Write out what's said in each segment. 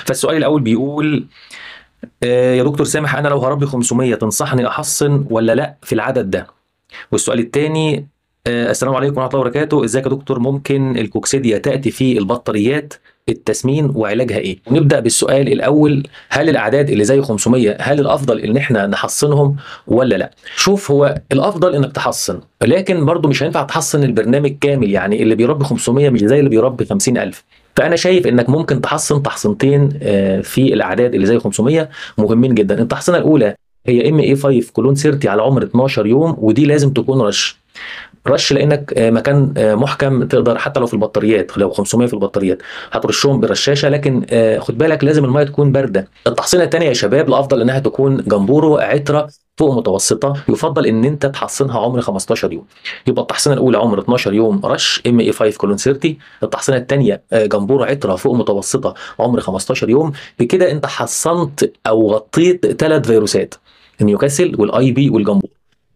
فالسؤال الاول بيقول آه، يا دكتور سامح انا لو هربي 500 تنصحني احصن ولا لا في العدد ده والسؤال الثاني السلام عليكم ورحمه الله وبركاته ازيك يا دكتور ممكن الكوكسيديا تاتي في البطاريات التسمين وعلاجها ايه نبدا بالسؤال الاول هل الاعداد اللي زي 500 هل الافضل ان احنا نحصنهم ولا لا شوف هو الافضل انك تحصن لكن برضه مش هينفع تحصن البرنامج كامل يعني اللي بيربي 500 مش زي اللي بيربي 50000 فانا شايف انك ممكن تحصن تحصينتين آه، في الاعداد اللي زي 500 مهمين جدا التحصينه الاولى هي ام اي 5 كولون 30 على عمر 12 يوم ودي لازم تكون رش رش لانك آه، مكان آه، محكم تقدر حتى لو في البطاريات لو 500 في البطاريات هترشهم بالرشاشه لكن آه، خد بالك لازم الميه تكون بارده التحصينه الثانيه يا شباب الافضل انها تكون جمبورو عتره فوق متوسطه يفضل ان انت تحصنها عمر 15 يوم يبقى التحصينه الاولى عمر 12 يوم رش ام اي 5 كولون 30 التحصينه الثانيه جمبورو عتره فوق متوسطه عمر 15 يوم بكده انت حصنت او غطيت ثلاث فيروسات النيوكاسل والاي بي والجمبور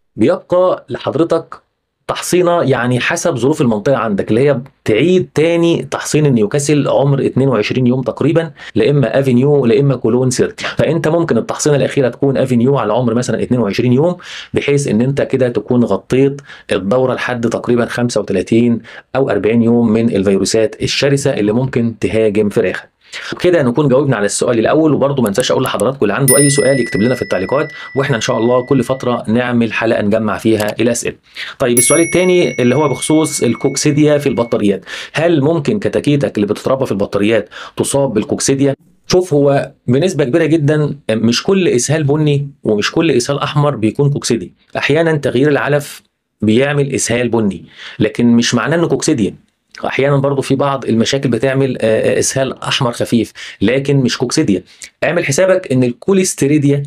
بيبقى لحضرتك تحصينه يعني حسب ظروف المنطقه عندك اللي هي تعيد تاني تحصين النيوكاسل عمر 22 يوم تقريبا لا اما افينيو لا اما كولون سيرتي فانت ممكن التحصينه الاخيره تكون افينيو على عمر مثلا 22 يوم بحيث ان انت كده تكون غطيت الدوره لحد تقريبا 35 او 40 يوم من الفيروسات الشرسه اللي ممكن تهاجم فراخك وكده نكون جاوبنا على السؤال الاول وبرضه ما انساش اقول لحضراتكم اللي عنده اي سؤال يكتب لنا في التعليقات واحنا ان شاء الله كل فتره نعمل حلقه نجمع فيها الاسئله. طيب السؤال الثاني اللي هو بخصوص الكوكسيديا في البطاريات، هل ممكن كتاكيتك اللي بتتربى في البطاريات تصاب بالكوكسيديا؟ شوف هو بنسبه كبيره جدا مش كل اسهال بني ومش كل اسهال احمر بيكون كوكسيدي، احيانا تغيير العلف بيعمل اسهال بني لكن مش معناه انه كوكسيديا احيانا برضو في بعض المشاكل بتعمل آه، آه، اسهال احمر خفيف لكن مش كوكسيديا اعمل حسابك ان الكوليستيريديا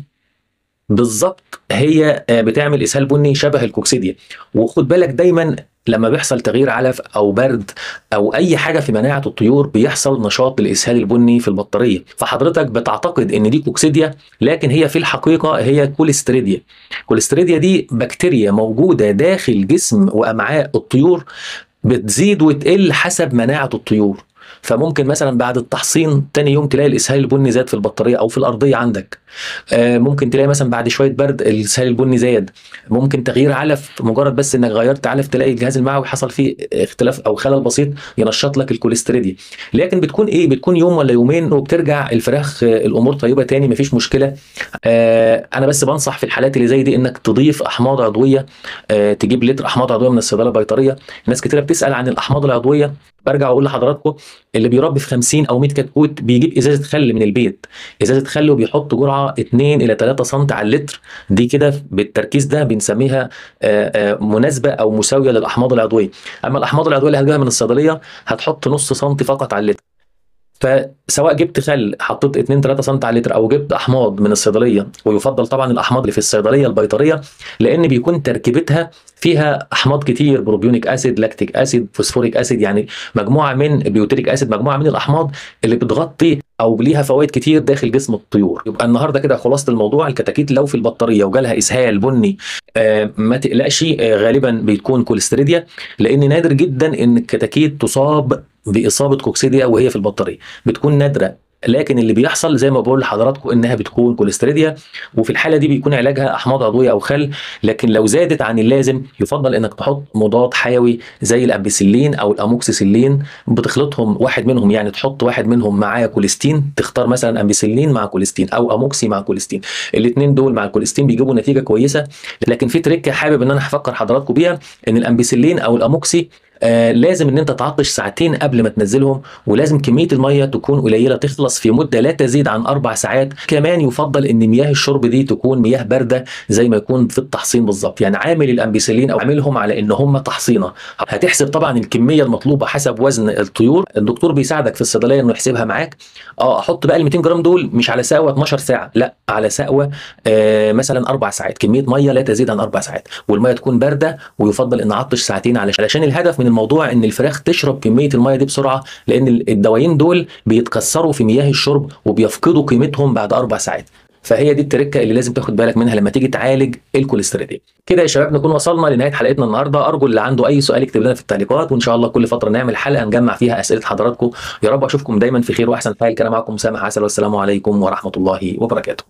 بالظبط هي آه، بتعمل اسهال بني شبه الكوكسيديا وخد بالك دايما لما بيحصل تغيير علف او برد او اي حاجه في مناعه الطيور بيحصل نشاط للاسهال البني في البطاريه فحضرتك بتعتقد ان دي كوكسيديا لكن هي في الحقيقه هي كوليستريديا كوليستريديا دي بكتيريا موجوده داخل جسم وامعاء الطيور بتزيد وتقل حسب مناعه الطيور فممكن مثلا بعد التحصين تاني يوم تلاقي الاسهال البني زاد في البطاريه او في الارضيه عندك آه، ممكن تلاقي مثلا بعد شويه برد الاسهال البني زاد ممكن تغيير علف مجرد بس انك غيرت علف تلاقي الجهاز المعوي حصل فيه اختلاف او خلل بسيط ينشط لك الكوليستريدي لكن بتكون ايه بتكون يوم ولا يومين وبترجع الفراخ آه، الامور طيبه تاني مفيش مشكله آه، انا بس بنصح في الحالات اللي زي دي انك تضيف احماض عضويه آه، تجيب لتر احماض عضويه من الصيدله البيطريه ناس كتيره بتسال عن الاحماض العضويه برجع اقول لحضراتكم اللي بيربي في 50 او 100 كتكوت بيجيب ازازه خل من البيت ازازه خل وبيحط جرعه 2 الى 3 سم على اللتر دي كده بالتركيز ده بنسميها آه، آه، مناسبه او مساويه للاحماض العضويه اما الاحماض العضويه اللي هتجيبها من الصيدليه هتحط نص سم فقط على اللتر فسواء جبت خل حطيت 2 3 سم على اللتر او جبت احماض من الصيدليه ويفضل طبعا الاحماض اللي في الصيدليه البيطريه لان بيكون تركيبتها فيها احماض كتير بروبيونيك اسيد لاكتيك اسيد فوسفوريك اسيد يعني مجموعه من بيوتريك اسيد مجموعه من الاحماض اللي بتغطي او ليها فوائد كتير داخل جسم الطيور يبقى النهارده كده خلاصه الموضوع الكتاكيت لو في البطاريه وجالها اسهال بني آه ما تقلقش آه غالبا بتكون كوليستريديا لان نادر جدا ان الكتاكيت تصاب باصابه كوكسيديا وهي في البطاريه بتكون نادره لكن اللي بيحصل زي ما بقول لحضراتكم انها بتكون كوليستريديا وفي الحاله دي بيكون علاجها احماض عضويه او خل لكن لو زادت عن اللازم يفضل انك تحط مضاد حيوي زي الامبيسيلين او الاموكسيسيلين بتخلطهم واحد منهم يعني تحط واحد منهم معاه كوليستين تختار مثلا امبيسيلين مع كوليستين او اموكسي مع كوليستين الاثنين دول مع الكوليستين بيجيبوا نتيجه كويسه لكن في تريكه حابب ان انا هفكر حضراتكم بيها ان الامبيسيلين او الاموكسي آه لازم ان انت تعطش ساعتين قبل ما تنزلهم ولازم كميه الميه تكون قليله تخلص في مده لا تزيد عن اربع ساعات كمان يفضل ان مياه الشرب دي تكون مياه بارده زي ما يكون في التحصين بالظبط يعني عامل الامبيسيلين او عاملهم على ان هم تحصينه هتحسب طبعا الكميه المطلوبه حسب وزن الطيور الدكتور بيساعدك في الصيدليه انه يحسبها معاك اه احط بقى ال 200 جرام دول مش على سقوه 12 ساعه لا على سقوه آه مثلا اربع ساعات كميه ميه لا تزيد عن اربع ساعات والميه تكون بارده ويفضل ان اعطش ساعتين علشان الهدف من الموضوع ان الفراخ تشرب كميه الميه دي بسرعه لان الدوايين دول بيتكسروا في مياه الشرب وبيفقدوا قيمتهم بعد اربع ساعات فهي دي التركه اللي لازم تاخد بالك منها لما تيجي تعالج الكوليستريديم كده يا شباب نكون وصلنا لنهايه حلقتنا النهارده ارجو اللي عنده اي سؤال يكتب لنا في التعليقات وان شاء الله كل فتره نعمل حلقه نجمع فيها اسئله حضراتكم يا رب اشوفكم دايما في خير واحسن حال كان معكم سامح عسل والسلام عليكم ورحمه الله وبركاته